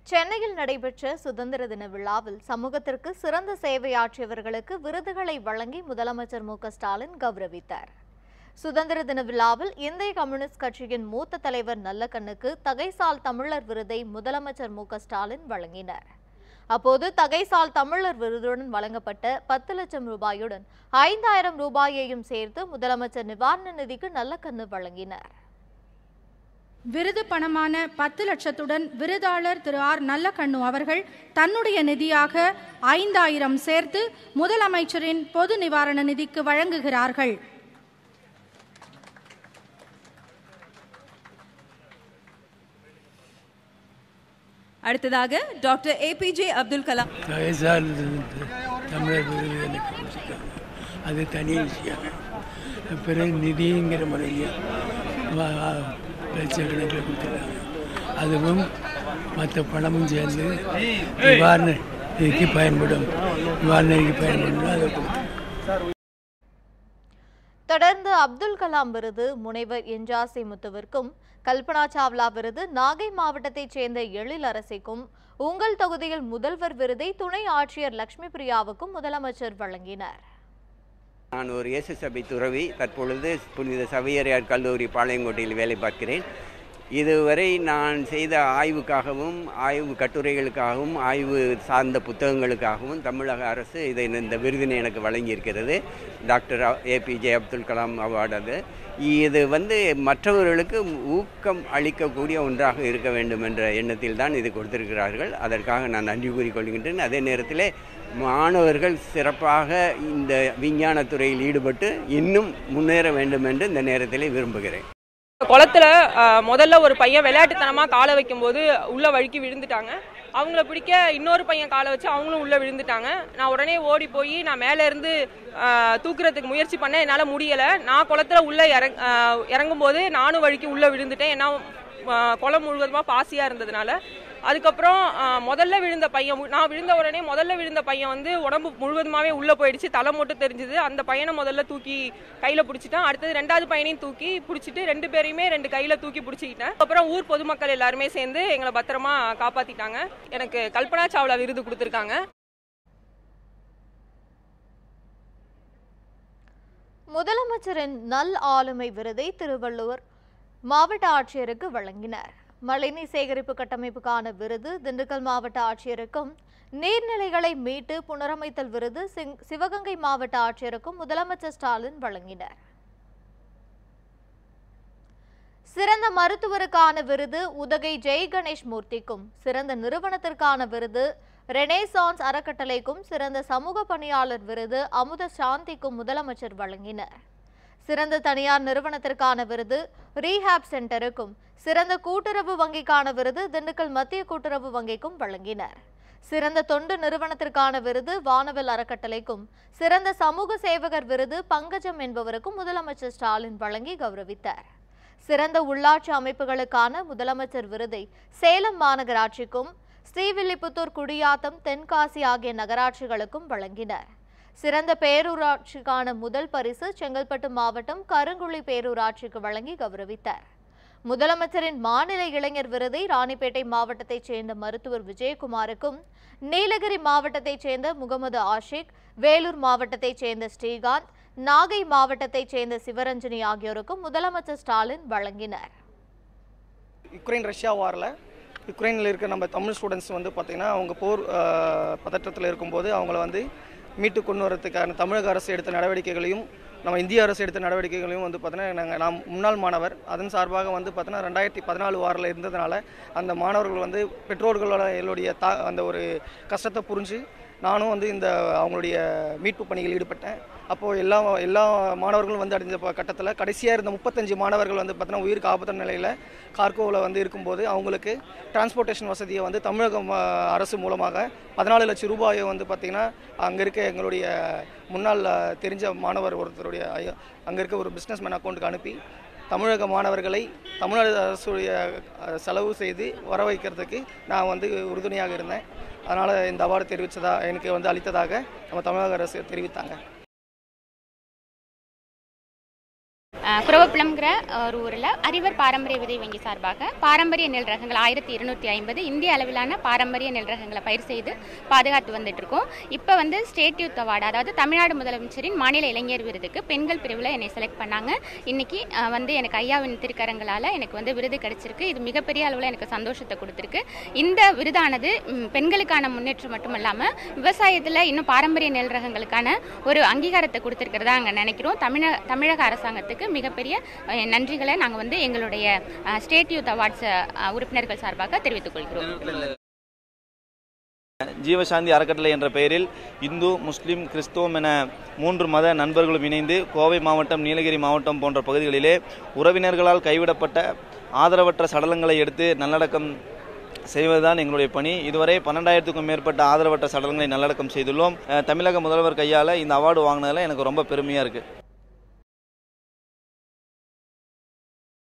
சென்னையில் நடைபெற்ற சுதந்திர தின விழாவில் சமூகத்திற்கு சிறந்த சேவையாற்றியவர்களுக்கு விருதுகளை வழங்கி முதலமைச்சர் மு க ஸ்டாலின் கௌரவித்தார் சுதந்திர தின விழாவில் இந்திய கம்யூனிஸ்ட் கட்சியின் மூத்த தலைவர் நல்லக்கண்ணுக்கு தகைசால் தமிழர் விருதை முதலமைச்சர் மு க ஸ்டாலின் வழங்கினார் அப்போது தகைசால் தமிழர் விருதுடன் வழங்கப்பட்ட பத்து லட்சம் ரூபாயுடன் ஐந்தாயிரம் ரூபாயையும் சேர்த்து முதலமைச்சர் நிவாரண நிதிக்கு நல்லக்கண்ணு வழங்கினார் விருது பணமான பத்து லட்சத்துடன் விருதாளர் திரு ஆர் நல்லக்கண்ணு அவர்கள் தன்னுடைய நிதியாக ஐந்தாயிரம் சேர்த்து முதலமைச்சரின் பொது நிவாரண நிதிக்கு வழங்குகிறார்கள் அடுத்ததாக டாக்டர் ஏபிஜே அப்துல் கலாம் வயசால் தமிழர் விருது எனக்கு கொடுத்துருக்காங்க அது தனி விஷயம் பிறகு நிதிங்கிற முறையில் லட்சக்கணக்கில் கொடுத்துருக்காங்க அதுவும் மற்ற பணமும் சேர்ந்து நிவாரண நிதிக்கு பயன்படும் நிவாரண நிதிக்கு பயன்படும் அதை கொடுத்துருக்காங்க தொடர்ந்து அப்துல் கலாம் விருது முனைவர் என்ஜாசி முத்துவிற்கும் கல்பனா சாவ்லா விருது நாகை மாவட்டத்தைச் சேர்ந்த எழில் அரசிக்கும் உங்கள் தொகுதியில் முதல்வர் விருதை துணை ஆட்சியர் லட்சுமி பிரியாவுக்கும் முதலமைச்சர் வழங்கினார் நான் ஒரு இயேசு சபை துறவி தற்பொழுது புனித சவையரையார் கல்லூரி பாளையங்கோட்டையில் வேலை பார்க்கிறேன் இதுவரை நான் செய்த ஆய்வுக்காகவும் ஆய்வு கட்டுரைகளுக்காகவும் ஆய்வு சார்ந்த புத்தகங்களுக்காகவும் தமிழக அரசு இதை இந்த விருதினை எனக்கு வழங்கியிருக்கிறது doctor APJ Abdul Kalam award அது இது வந்து மற்றவர்களுக்கு ஊக்கம் அளிக்கக்கூடிய ஒன்றாக இருக்க வேண்டும் என்ற எண்ணத்தில் தான் இது கொடுத்திருக்கிறார்கள் அதற்காக நான் நன்றி கூறிக்கொள்கின்றேன் அதே நேரத்தில் மாணவர்கள் சிறப்பாக இந்த விஞ்ஞான துறையில் ஈடுபட்டு இன்னும் முன்னேற வேண்டும் என்று இந்த நேரத்தில் விரும்புகிறேன் குளத்துல அஹ், முதல்ல ஒரு பையன் விளையாட்டுத்தனமா காலை வைக்கும்போது உள்ள வழுக்கி விழுந்துட்டாங்க அவங்கள பிடிக்க இன்னொரு பையன் காலை வச்சு அவங்களும் உள்ள விழுந்துட்டாங்க நான் உடனே ஓடி போய் நான் மேல இருந்து அஹ், தூக்குறதுக்கு முயற்சி பண்ணேன் என்னால முடியல நான் குளத்துல உள்ள இறங் அஹ், இறங்கும்போது நானும் வழுக்கி உள்ள விழுந்துட்டேன் ஏன்னா அஹ், குளம் முழுவதுமா பாசியா இருந்ததுனால அதுக்கப்புறம் அஹ், முதல்ல விழுந்த பையன் மு- நான் விழுந்த உடனே முதல்ல விழுந்த பையன் வந்து உடம்பு முழுவதுமாவே உள்ள போயிடுச்சு தலை மட்டும் தெரிஞ்சது அந்த பையனை முதல்ல தூக்கி கையில பிடிச்சிட்டான் அடுத்தது ரெண்டாவது பையனையும் தூக்கி பிடிச்சிட்டு ரெண்டு பேரையுமே ரெண்டு கையில தூக்கி பிடிச்சிக்கிட்டேன் அப்புறம் ஊர் பொதுமக்கள் எல்லாருமே சேர்ந்து எங்களை பத்திரமா காப்பாத்திட்டாங்க எனக்கு கல்பனா சாவ்லா விருது கொடுத்துருக்காங்க முதலமைச்சரின் நல் ஆளுமை விருதை திருவள்ளூர் மாவட்ட ஆட்சியருக்கு வழங்கினார் மழைநீர் சேகரிப்பு கட்டமைப்புக்கான விருது திண்டுக்கல் மாவட்ட ஆட்சியருக்கும் நீர்நிலைகளை மீட்டு புனரமைத்தல் விருது சிங்- சிவகங்கை மாவட்ட ஆட்சியருக்கும் முதலமைச்சர் ஸ்டாலின் வழங்கினார் சிறந்த மருத்துவருக்கான விருது உதகை ஜெய் கணேஷ் மூர்த்திக்கும் சிறந்த நிறுவனத்திற்கான விருது ரெனேசான்ஸ் அறக்கட்டளைக்கும் சிறந்த சமூக பணியாளர் விருது அமுத சாந்திக்கும் முதலமைச்சர் வழங்கினார் சிறந்த தனியார் நிறுவனத்திற்கான விருது ரீஹாப் சென்டருக்கும் சிறந்த கூட்டுறவு வங்கிக்கான விருது திண்டுக்கல் மத்திய கூட்டுறவு வங்கிக்கும் வழங்கினார் சிறந்த தொண்டு நிறுவனத்திற்கான விருது வானவல் அறக்கட்டளைக்கும் சிறந்த சமூக சேவகர் விருது பங்கஜம் என்பவருக்கும் முதலமைச்சர் ஸ்டாலின் வழங்கி கௌரவித்தார் சிறந்த உள்ளாட்சி அமைப்புகளுக்கான முதலமைச்சர் விருதை சேலம் மாநகராட்சிக்கும் ஸ்ரீவில்லிபுத்தூர் குடியாத்தம் தென்காசி ஆகிய நகராட்சிகளுக்கும் வழங்கினர் சிறந்த பேரூராட்சிக்கான முதல் பரிசு செங்கல்பட்டு மாவட்டம் கருங்குழி பேரூராட்சிக்கு வழங்கி கௌரவித்தார் முதலமைச்சரின் மாநில இளைஞர் விருதை ராணிப்பேட்டை மாவட்டத்தைச் சேர்ந்த மருத்துவர் விஜயகுமாருக்கும் நீலகிரி மாவட்டத்தைச் சேர்ந்த முகமது ஆஷிக் வேலூர் மாவட்டத்தைச் சேர்ந்த ஸ்ரீகாந்த் நாகை மாவட்டத்தைச் சேர்ந்த சிவரஞ்சனி ஆகியோருக்கும் முதலமைச்சர் ஸ்டாலின் வழங்கினார் யுக்ரைன் ரஷ்யா வாரில் யுக்ரைனில் இருக்க நம்ம தமிழ் ஸ்டூடெண்ட்ஸ் வந்து பார்த்திங்கன்னா அவங்க போர் ஆஹ், பதற்றத்தில் இருக்கும்போது அவங்கள வந்து மீட்டு கொண்டு வரதுக்கான தமிழக அரசு எடுத்த நடவடிக்கைகளையும் நம்ம இந்திய அரசு எடுத்த நடவடிக்கைகளையும் வந்து பார்த்தீங்கன்னா நாங்கள் நான் முன்னாள் மாணவர் அதன் சார்பாக வந்து பார்த்தீங்கன்னா ரெண்டாயிரத்தி பதினாலு வாரில் இருந்ததுனால அந்த மாணவர்கள் வந்து பெற்றோர்களோட எங்களுடைய தா அந்த ஒரு கஷ்டத்தை புரிஞ்சு நானும் வந்து இந்த அவங்களுடைய மீட்பு பணியில் ஈடுபட்டேன் அப்போது எல்லா எல்லா மாணவர்களும் வந்து அடைஞ்ச ப- கட்டத்தில் கடைசியாக இருந்த முப்பத்தஞ்சு மாணவர்கள் வந்து பார்த்தீங்கன்னா உயிருக்கு ஆபத்தான நிலையில் கார்கோவில் வந்து இருக்கும்போது அவங்களுக்கு டிரான்ஸ்போர்ட்டேஷன் வசதியை வந்து தமிழக ம- அரசு மூலமாக பதினாலு லட்சம் ரூபாயை வந்து பார்த்திங்கன்னா அங்கே இருக்க எங்களுடைய முன்னாள் அஹ், தெரிஞ்ச மாணவர் ஒருத்தருடைய அங்கே இருக்க ஒரு பிஸ்னஸ் மேன் அக்கௌண்ட்டுக்கு அனுப்பி தமிழக மாணவர்களை தமிழ்நாடு அரசுடைய அஹ், செலவு செய்து வர வைக்கிறதுக்கு நான் வந்து உறுதுணையாக இருந்தேன் அதனால் இந்த அவார்டு தெரிவித்ததா எனக்கு வந்து அளித்ததாக நம்ம தமிழக அரசு தெரிவித்தாங்க அஹ், குரவப்புலம்ங்கிற ஒரு ஊரில் அறிவர் பாரம்பரிய விதை வங்கி சார்பாக பாரம்பரிய நெல் ரகங்கள் ஆயிரத்தி இருநூற்றி ஐம்பது இந்திய அளவிலான பாரம்பரிய நெல் ரகங்களை பயிர் செய்து பாதுகாத்து வந்துட்டு இருக்கோம் இப்போ வந்து ஸ்டேட் யூத் அவார்டு அதாவது தமிழ்நாடு முதலமைச்சரின் மாநில இளைஞர் விருதுக்கு பெண்கள் பிரிவில் என்னை செலக்ட் பண்ணாங்க இன்னைக்கு அஹ், வந்து எனக்கு ஐயாவின் திருக்கரங்களால் எனக்கு வந்து விருது கிடைச்சிருக்கு இது மிகப்பெரிய அளவில் எனக்கு சந்தோஷத்தை கொடுத்துருக்கு இந்த விருதானது ம், பெண்களுக்கான முன்னேற்றம் மட்டும் இல்லாமல் விவசாயத்தில் இன்னும் பாரம்பரிய நெல் ரகங்களுக்கான ஒரு அங்கீகாரத்தை கொடுத்துருக்கிறதா நாங்கள் நினைக்கிறோம் தமிழக தமிழக அரசாங்கத்துக்கு மிகப்பெரிய அஹ், நன்றிகளை நாங்கள் வந்து எங்களுடைய ஸ்டேட் யூத் அவார்ட்ஸ் உறுப்பினர்கள் சார்பாக தெரிவித்துக் கொள்கிறோம் ஜீவசாந்தி அறக்கட்டளை என்ற பெயரில் இந்து முஸ்லிம் கிறிஸ்தவம் என மூன்று மத நண்பர்களும் இணைந்து கோவை மாவட்டம் நீலகிரி மாவட்டம் போன்ற பகுதிகளிலே உறவினர்களால் கைவிடப்பட்ட ஆதரவற்ற சடலங்களை எடுத்து நல்லடக்கம் செய்வதுதான் எங்களுடைய பணி இதுவரை பன்னெண்டாயிரத்துக்கும் மேற்பட்ட ஆதரவற்ற சடலங்களை நல்லடக்கம் செய்துள்ளோம் அஹ் தமிழக முதல்வர் கையால் இந்த அவார்டு வாங்கினதில் எனக்கு ரொம்ப பெருமையாக இருக்குது